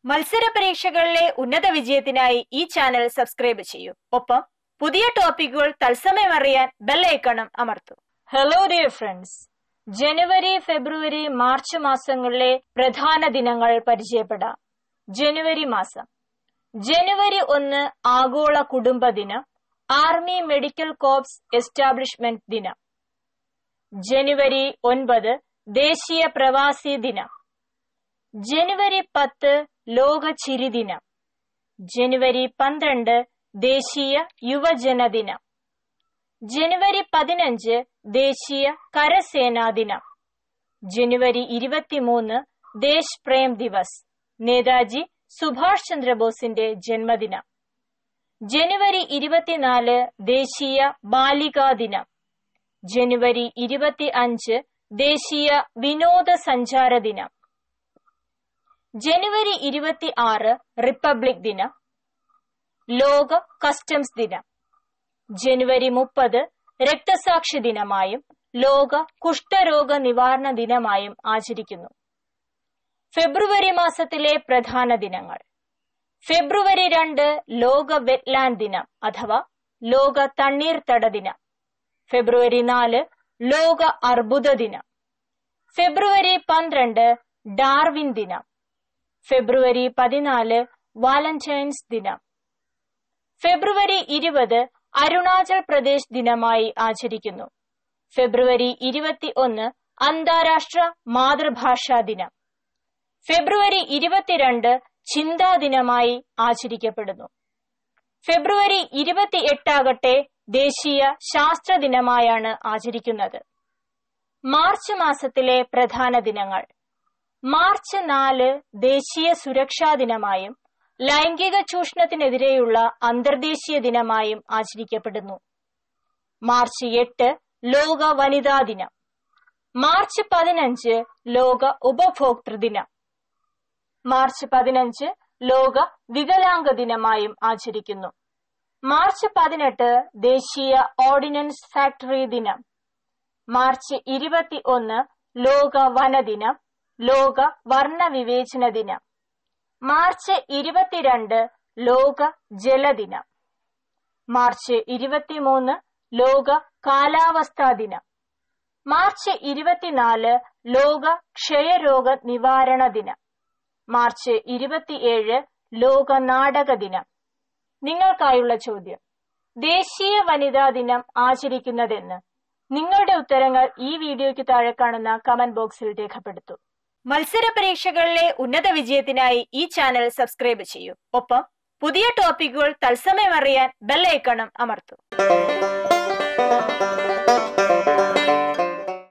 മത്സര പരീക്ഷകളിലെ ഉന്നത വിജയത്തിനായി ഈ ചാനൽ സബ്സ്ക്രൈബ് ചെയ്യൂ ഒപ്പം പുതിയ ടോപ്പിക്കുകൾ തത്സമയം അറിയാൻ ബെല്ലൈക്കണും അമർത്തൂ ഹലോ ഡിയർ ഫ്രണ്ട്സ് ജനുവരി ഫെബ്രുവരി മാർച്ച് മാസങ്ങളിലെ പ്രധാന ദിനങ്ങൾ പരിചയപ്പെടാം ജനുവരി മാസം ജനുവരി ഒന്ന് ആഗോള കുടുംബ ദിനം ആർമി മെഡിക്കൽ കോപ്സ് എസ്റ്റാബ്ലിഷ്മെന്റ് ദിനം ജനുവരി ഒൻപത് ദേശീയ പ്രവാസി ദിനം ജനുവരി പത്ത് ലോക ചിരി ദിനം ജനുവരി പന്ത്രണ്ട് ദേശീയ യുവജന ദിനം ജനുവരി പതിനഞ്ച് ദേശീയ കരസേനാ ദിനം ജനുവരി ഇരുപത്തിമൂന്ന് ദേശ് പ്രേം ദിവസ് നേതാജി സുഭാഷ് ചന്ദ്രബോസിന്റെ ജന്മദിനം ജനുവരി ഇരുപത്തിനാല് ദേശീയ ബാലികാ ദിനം ജനുവരി ഇരുപത്തി അഞ്ച് ദേശീയ വിനോദസഞ്ചാര ദിനം ജനുവരി ഇരുപത്തി ആറ് റിപ്പബ്ലിക് ദിനം ലോക കസ്റ്റംസ് ദിനം ജനുവരി മുപ്പത് രക്തസാക്ഷി ദിനമായും ലോക കുഷ്ഠരോഗ നിവാരണ ദിനമായും ആചരിക്കുന്നു ഫെബ്രുവരി മാസത്തിലെ പ്രധാന ദിനങ്ങൾ ഫെബ്രുവരി രണ്ട് ലോക വെറ്റ്ലാൻഡ് ദിനം അഥവാ ലോക തണ്ണീർത്തട ദിനം ഫെബ്രുവരി നാല് ലോക അർബുദ ദിനം ഫെബ്രുവരി പന്ത്രണ്ട് ഡാർവിൻ ദിനം ഫെബ്രുവരി പതിനാല് വാലന്റൈൻസ് ദിനം ഫെബ്രുവരി ഇരുപത് അരുണാചൽ പ്രദേശ് ദിനമായി ആചരിക്കുന്നു ഫെബ്രുവരി ഇരുപത്തി ഒന്ന് അന്താരാഷ്ട്ര മാതൃഭാഷാ ദിനം ഫെബ്രുവരി ഇരുപത്തിരണ്ട് ചിന്താ ദിനമായി ആചരിക്കപ്പെടുന്നു ഫെബ്രുവരി ഇരുപത്തി എട്ടാകട്ടെ ദേശീയ ശാസ്ത്ര ദിനമായാണ് ആചരിക്കുന്നത് മാർച്ച് മാസത്തിലെ പ്രധാന ദിനങ്ങൾ മാർച്ച് നാല് ദേശീയ സുരക്ഷാ ദിനമായും ലൈംഗിക ചൂഷണത്തിനെതിരെയുള്ള അന്തർദേശീയ ദിനമായും ആചരിക്കപ്പെടുന്നു മാർച്ച് എട്ട് ലോക വനിതാ ദിനം മാർച്ച് പതിനഞ്ച് ലോക ഉപഭോക്തൃ ദിനം മാർച്ച് പതിനഞ്ച് ലോക വികലാംഗ ദിനമായും ആചരിക്കുന്നു മാർച്ച് പതിനെട്ട് ദേശീയ ഓർഡിനൻസ് ഫാക്ടറി ദിനം മാർച്ച് ഇരുപത്തി ഒന്ന് ലോക വനദിനം ലോക വർണ്ണ വിവേചന ദിനം മാർച്ച് ഇരുപത്തിരണ്ട് ലോക ജലദിനം മാർച്ച് ഇരുപത്തിമൂന്ന് ലോക കാലാവസ്ഥാ ദിനം മാർച്ച് ഇരുപത്തിനാല് ലോക ക്ഷയരോഗ നിവാരണ ദിനം മാർച്ച് ഇരുപത്തിയേഴ് ലോക നാടക ദിനം നിങ്ങൾക്കായുള്ള ചോദ്യം ദേശീയ വനിതാ ദിനം ആചരിക്കുന്നതെന്ന് നിങ്ങളുടെ ഉത്തരങ്ങൾ ഈ വീഡിയോയ്ക്ക് താഴെ കാണുന്ന കമന്റ് ബോക്സിൽ രേഖപ്പെടുത്തൂ മത്സര പരീക്ഷകളിലെ ഉന്നത വിജയത്തിനായി ഈ ചാനൽ സബ്സ്ക്രൈബ് ചെയ്യൂ ഒപ്പം പുതിയ ടോപ്പിക്കുകൾ തത്സമയം അറിയാൻ ബെല്ലൈക്കണും അമർത്തൂ